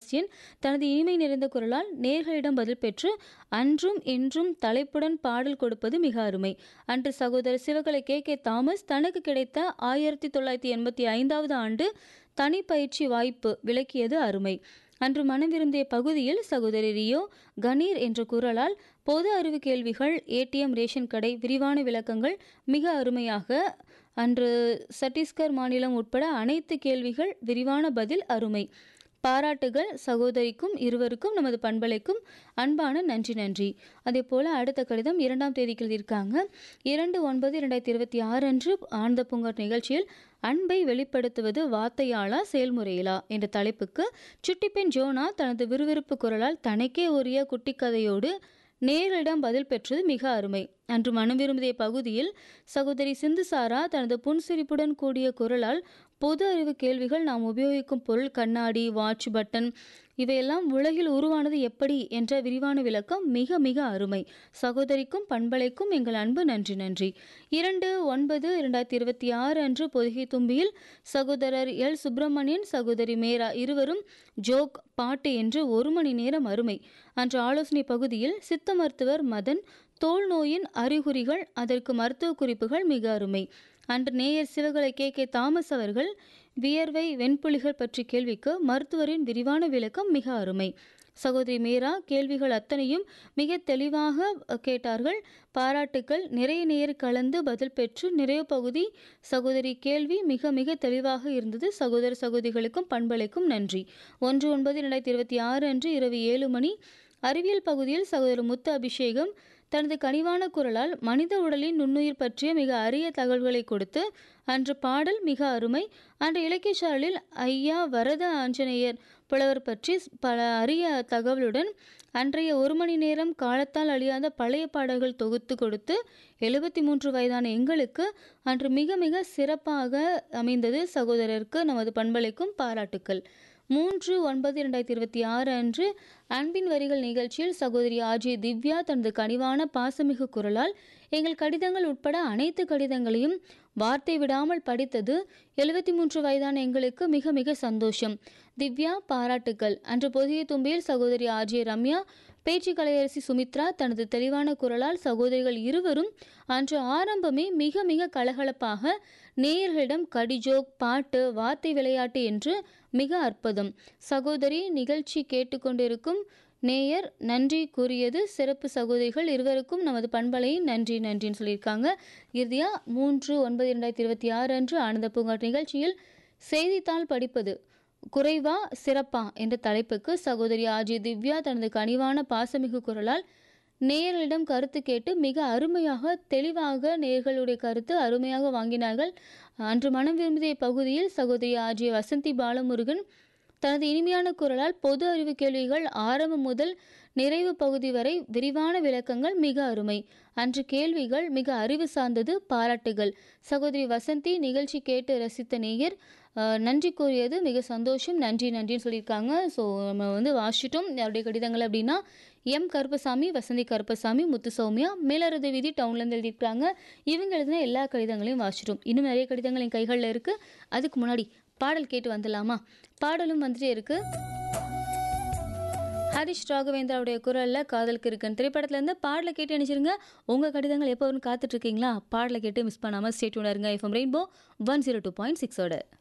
செபாஸ்டியன் தனது இனிமை நிறைந்த குரலால் நேர்களிடம் பதில் பெற்று அன்றும் இன்றும் தலைப்புடன் பாடல் கொடுப்பது மிக அருமை அன்று சகோதரர் சிவகலை கே கே தாமஸ் தனக்கு கிடைத்த ஆயிரத்தி தொள்ளாயிரத்தி எண்பத்தி ஐந்தாவது ஆண்டு தனிப்பயிற்சி வாய்ப்பு விளக்கியது அருமை அன்று மனம் விரும்பிய பகுதியில் சகோதரி ரியோ கணீர் என்ற குரலால் பொது அறிவு கேள்விகள் ஏடிஎம் ரேஷன் கடை விரிவான விளக்கங்கள் மிக அருமையாக அன்று சத்தீஸ்கர் மாநிலம் உட்பட அனைத்து கேள்விகள் விரிவான பதில் அருமை பாராட்டுகள் சகோதரிக்கும் இருவருக்கும் நமது பண்பலைக்கும் அன்பான நன்றி நன்றி அதே போல அடுத்த கடிதம் இரண்டாம் தேதிக்கு எழுதியிருக்காங்க இரண்டு ஒன்பது இரண்டாயிரத்தி இருபத்தி ஆறு அன்று ஆனந்த பூங்காட் நிகழ்ச்சியில் அன்பை வெளிப்படுத்துவது வார்த்தையாளா செயல்முறையிலா என்ற தலைப்புக்கு சுட்டிப்பெண் ஜோனா தனது விறுவிறுப்பு குரலால் தனக்கே உரிய குட்டிக்கதையோடு நேர்களிடம் பதில் பெற்றது மிக அருமை அன்று மனம் விரும்பிய பகுதியில் சகோதரி சிந்துசாரா தனது புன்சிரிப்புடன் கூடிய குரலால் பொது அறிவு கேள்விகள் நாம் உபயோகிக்கும் பொருள் கண்ணாடி வாட்ச் பட்டன் இவையெல்லாம் உலகில் உருவானது எப்படி என்ற விரிவான விளக்கம் மிக மிக அருமை சகோதரிக்கும் பண்பலைக்கும் எங்கள் அன்பு நன்றி நன்றி இரண்டு ஒன்பது இரண்டாயிரத்தி இருபத்தி ஆறு அன்று பொதிகை தும்பியில் சகோதரர் எல் சுப்பிரமணியன் சகோதரி மேரா இருவரும் ஜோக் பாட்டு என்று ஒரு மணி நேரம் அருமை அன்று ஆலோசனை பகுதியில் சித்த மருத்துவர் மதன் தோல் நோயின் அறிகுறிகள் அதற்கு மருத்துவ குறிப்புகள் மிக அருமை அன்று நேயர் சிவகலை கே கே தாமஸ் அவர்கள் வியர்வை வெண்புலிகள் பற்றி கேள்விக்கு மருத்துவரின் விரிவான விளக்கம் மிக அருமை சகோதரி மீரா கேள்விகள் அத்தனையும் மிக தெளிவாக கேட்டார்கள் பாராட்டுக்கள் நிறைய நேர் கலந்து பதில் பெற்று நிறைய பகுதி சகோதரி கேள்வி மிக மிக தெளிவாக இருந்தது சகோதர சகோதரிகளுக்கும் பண்பலைக்கும் நன்றி ஒன்று ஒன்பது இரண்டாயிரத்தி இருபத்தி ஆறு அன்று இரவு ஏழு மணி அறிவியல் பகுதியில் சகோதரர் முத்து அபிஷேகம் தனது கனிவான குரலால் மனித உடலின் நுண்ணுயிர் பற்றிய மிக அரிய தகவல்களை கொடுத்து அன்று பாடல் மிக அருமை அன்று இலக்கிய சாரலில் ஐயா வரத ஆஞ்சநேயர் புலவர் பற்றி பல அரிய தகவலுடன் அன்றைய ஒரு மணி நேரம் காலத்தால் அழியாத பழைய பாடல்கள் தொகுத்து கொடுத்து எழுபத்தி மூன்று வயதான எங்களுக்கு அன்று மிக மிக சிறப்பாக அமைந்தது சகோதரருக்கு நமது பண்பலைக்கும் பாராட்டுக்கள் மூன்று ஒன்பது இரண்டாயிரத்தி இருபத்தி ஆறு அன்று அன்பின் வரிகள் நிகழ்ச்சியில் சகோதரி ஆஜே திவ்யா தனது கனிவான பாசமிகு குரலால் எங்கள் கடிதங்கள் உட்பட அனைத்து கடிதங்களையும் வார்த்தை விடாமல் படித்தது எழுபத்தி மூன்று வயதான எங்களுக்கு மிக மிக சந்தோஷம் திவ்யா பாராட்டுக்கள் அன்று பொதிய தும்பியில் சகோதரி ஆர்ஜே ரம்யா பேச்சு கலையரசி சுமித்ரா தனது தெளிவான குரலால் சகோதரிகள் இருவரும் அன்று ஆரம்பமே மிக மிக கலகலப்பாக நேயர்களிடம் கடிஜோக் பாட்டு வார்த்தை விளையாட்டு என்று மிக அற்புதம் சகோதரி நிகழ்ச்சி கேட்டுக்கொண்டிருக்கும் நேயர் நன்றி கூறியது சிறப்பு சகோதரிகள் இருவருக்கும் நமது பண்பலை நன்றி நன்றின்னு சொல்லியிருக்காங்க இறுதியாக மூன்று ஒன்பது இரண்டாயிரத்தி இருபத்தி ஆறு அன்று ஆனந்த பூங்காட் நிகழ்ச்சியில் செய்தித்தாள் படிப்பது குறைவா சிறப்பா என்ற தலைப்புக்கு சகோதரி ஆஜி திவ்யா தனது கனிவான பாசமிகு குரலால் நேயர்களிடம் கருத்து கேட்டு மிக அருமையாக தெளிவாக நேயர்களுடைய கருத்து அருமையாக வாங்கினார்கள் அன்று மனம் விரும்பிய பகுதியில் சகோதரி ஆஜி வசந்தி பாலமுருகன் தனது இனிமையான குரலால் பொது அறிவு கேள்விகள் ஆரம்பம் முதல் நிறைவு பகுதி வரை விரிவான விளக்கங்கள் மிக அருமை அன்று கேள்விகள் மிக அறிவு சார்ந்தது பாராட்டுகள் சகோதரி வசந்தி நிகழ்ச்சி கேட்டு ரசித்த நேயர் அஹ், நன்றி கூறியது மிக சந்தோஷம் நன்றி நன்றின்னு சொல்லியிருக்காங்க ஸோ நம்ம வந்து வாசிச்சிட்டோம் யாருடைய கடிதங்கள் அப்படின்னா எம் கருப்பசாமி வசந்தி கருப்பசாமி முத்து சௌமியா மேலரது வீதி டவுன்லேருந்து எழுதியிருக்காங்க இவங்க எழுதின எல்லா கடிதங்களையும் வாசிச்சிட்டோம் இன்னும் நிறைய கடிதங்கள் என் கைகளில் இருக்குது அதுக்கு முன்னாடி பாடல் கேட்டு வந்துடலாமா பாடலும் வந்துட்டே இருக்கு ஹரிஷ் ராகவேந்திராவுடைய குரலில் காதலுக்கு இருக்குன்னு திரைப்படத்துலேருந்து பாடலை கேட்டு நினைச்சிருங்க உங்கள் கடிதங்கள் எப்போ வரும்னு காத்துட்ருக்கீங்களா பாடலை கேட்டு மிஸ் பண்ணாமல் ஸ்டேட்யூனாக இருங்க FM rainbow one zero two point சிக்ஸோட